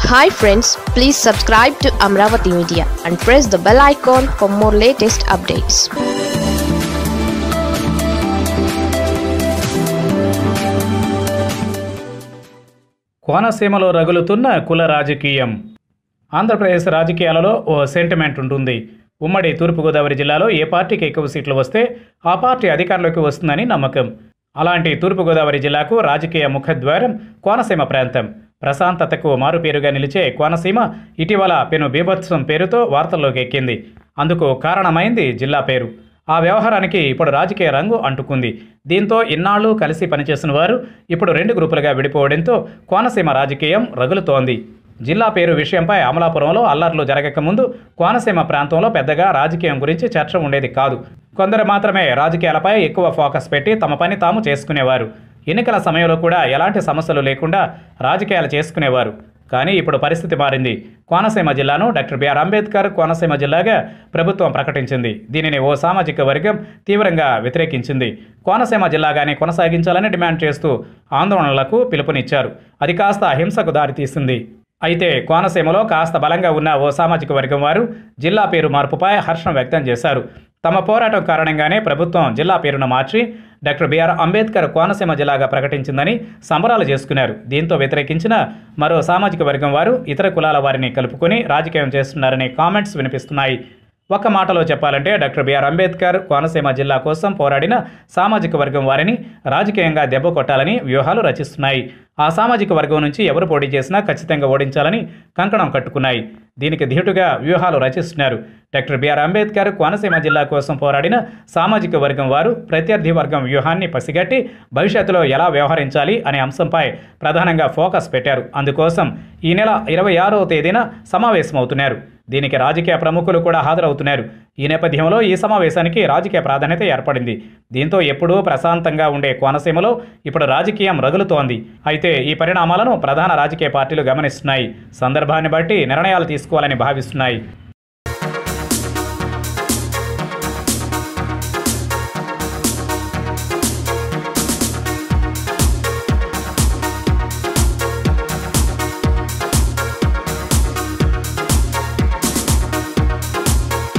hi friends please subscribe to Amaravati media and press the bell icon for more latest updates కోనసీమలో రగులుతున్న కుల రాజకీయం ఆంధ్రప్రదేశ్ రాజకీయాలలో ఓ సెంటిమెంట్ ఉంటుంది ఉమ్మడి తూర్పుగోదావరి జిల్లాలో ఏ పార్టీకి ఎక్కువ సీట్లు వస్తే ఆ పార్టీ అధికారంలోకి వస్తుందని నమ్మకం అలాంటి తూర్పుగోదావరి జిల్లాకు రాజకీయ ముఖద్వారం కోనసీమ ప్రాంతం ప్రశాంతతకు మారుపేరుగా నిలిచే కోనసీమ ఇటీవల పెను బీభత్సం పేరుతో వార్తల్లోకి ఎక్కింది అందుకు కారణమైంది జిల్లా పేరు ఆ వ్యవహారానికి ఇప్పుడు రాజకీయ రంగు అంటుకుంది దీంతో ఇన్నాళ్లు కలిసి పనిచేసిన వారు ఇప్పుడు రెండు గ్రూపులుగా విడిపోవడంతో కోనసీమ రాజకీయం రగులుతోంది జిల్లా పేరు విషయంపై అమలాపురంలో అల్లర్లు జరగకముందు కోనసీమ ప్రాంతంలో పెద్దగా రాజకీయం గురించి చర్చ ఉండేది కాదు కొందరు మాత్రమే రాజకీయాలపై ఎక్కువ ఫోకస్ పెట్టి తమ పని తాము చేసుకునేవారు ఎన్నికల సమయంలో కూడా ఎలాంటి సమస్యలు లేకుండా రాజకీయాలు చేసుకునేవారు కానీ ఇప్పుడు పరిస్థితి మారింది కోనసీమ జిల్లాను డాక్టర్ బిఆర్ అంబేద్కర్ కోనసీమ జిల్లాగా ప్రభుత్వం ప్రకటించింది దీనిని ఓ సామాజిక వర్గం తీవ్రంగా వ్యతిరేకించింది కోనసీమ జిల్లాగానే కొనసాగించాలని డిమాండ్ చేస్తూ ఆందోళనలకు పిలుపునిచ్చారు అది కాస్త హింసకు దారితీసింది అయితే కోనసీమలో కాస్త బలంగా ఉన్న ఓ సామాజిక వర్గం వారు జిల్లా పేరు మార్పుపై హర్షం వ్యక్తం చేశారు తమ పోరాటం కారణంగానే ప్రభుత్వం జిల్లా పేరును మార్చి డాక్టర్ బిఆర్ అంబేద్కర్ కోనసీమ జిల్లాగా ప్రకటించిందని సంబరాలు చేసుకున్నారు దీంతో వ్యతిరేకించిన మరో సామాజిక వర్గం వారు ఇతర కులాల వారిని కలుపుకొని రాజకీయం చేస్తున్నారనే కామెంట్స్ వినిపిస్తున్నాయి ఒక్క మాటలో చెప్పాలంటే డాక్టర్ బిఆర్ అంబేద్కర్ కోనసీమ జిల్లా కోసం పోరాడిన సామాజిక వర్గం వారిని రాజకీయంగా దెబ్బ కొట్టాలని వ్యూహాలు రచిస్తున్నాయి ఆ సామాజిక వర్గం నుంచి ఎవరు పోటీ చేసినా ఖచ్చితంగా ఓడించాలని కంకణం కట్టుకున్నాయి దీనికి ధీటుగా వ్యూహాలు రచిస్తున్నారు డాక్టర్ బిఆర్ అంబేద్కర్ కోనసీమ జిల్లా కోసం పోరాడిన సామాజిక వర్గం వారు ప్రత్యర్థి వర్గం వ్యూహాన్ని పసిగట్టి భవిష్యత్తులో ఎలా వ్యవహరించాలి అనే అంశంపై ప్రధానంగా ఫోకస్ పెట్టారు అందుకోసం ఈ నెల ఇరవై ఆరవ తేదీన సమావేశమవుతున్నారు దీనికి రాజకీయ ప్రముఖులు కూడా హాజరవుతున్నారు ఈ నేపథ్యంలో ఈ సమావేశానికి రాజకీయ ప్రాధాన్యత ఏర్పడింది దీంతో ఎప్పుడూ ప్రశాంతంగా ఉండే కోనసీమలో ఇప్పుడు రాజకీయం రగులుతోంది అయితే ఈ పరిణామాలను ప్రధాన రాజకీయ పార్టీలు గమనిస్తున్నాయి సందర్భాన్ని బట్టి నిర్ణయాలు తీసుకోవాలని భావిస్తున్నాయి